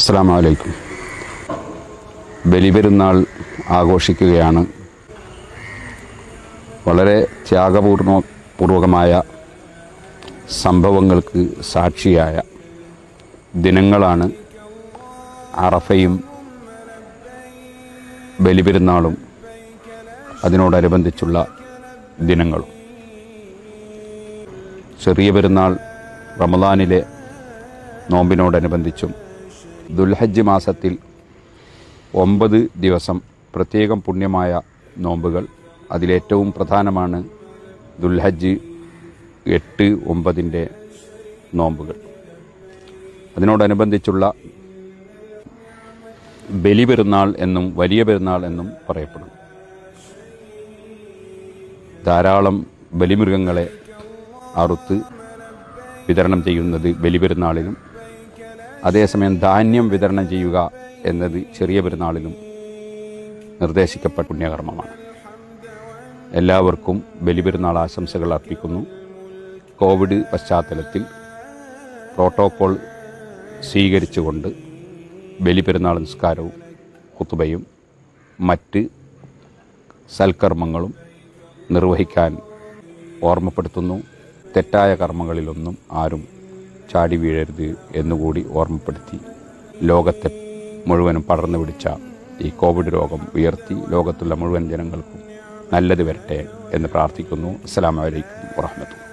അസ്സാം വലൈക്കും ബലിപെരുന്നാൾ ആഘോഷിക്കുകയാണ് വളരെ ത്യാഗപൂർണ പൂർവകമായ സംഭവങ്ങൾക്ക് സാക്ഷിയായ ദിനങ്ങളാണ് അറഫയും ബലിപെരുന്നാളും അതിനോടനുബന്ധിച്ചുള്ള ദിനങ്ങളും ചെറിയ പെരുന്നാൾ റമദാനിലെ നോമ്പിനോടനുബന്ധിച്ചും ദുൽഹജ്ജ് മാസത്തിൽ ഒമ്പത് ദിവസം പ്രത്യേകം പുണ്യമായ നോമ്പുകൾ അതിലേറ്റവും പ്രധാനമാണ് ദുൽഹജ്ജ് എട്ട് ഒമ്പതിൻ്റെ നോമ്പുകൾ അതിനോടനുബന്ധിച്ചുള്ള ബലി പെരുന്നാൾ എന്നും വലിയ പെരുന്നാൾ എന്നും പറയപ്പെടും ധാരാളം ബലിമൃഗങ്ങളെ അറുത്ത് വിതരണം ചെയ്യുന്നത് ബലിപെരുന്നാളിലും അതേസമയം ധാന്യം വിതരണം ചെയ്യുക എന്നത് ചെറിയ പെരുന്നാളിലും നിർദ്ദേശിക്കപ്പെട്ട പുണ്യകർമ്മമാണ് എല്ലാവർക്കും ബലിപെരുന്നാൾ ആശംസകൾ അർപ്പിക്കുന്നു കോവിഡ് പശ്ചാത്തലത്തിൽ പ്രോട്ടോകോൾ സ്വീകരിച്ചുകൊണ്ട് ബലിപെരുന്നാൾ നിസ്കാരവും കുത്തുബയും മറ്റ് സൽക്കർമ്മങ്ങളും നിർവഹിക്കാൻ ഓർമ്മപ്പെടുത്തുന്നു തെറ്റായ കർമ്മങ്ങളിലൊന്നും ആരും ചാടി വീഴരുത് എന്നുകൂടി ഓർമ്മപ്പെടുത്തി ലോകത്തെ മുഴുവനും പടർന്നു പിടിച്ച ഈ കോവിഡ് രോഗം ഉയർത്തി ലോകത്തുള്ള മുഴുവൻ ജനങ്ങൾക്കും നല്ലത് വരട്ടെ എന്ന് പ്രാർത്ഥിക്കുന്നു അസ്സാം വലൈക്കും വാഹമത്തുള്ള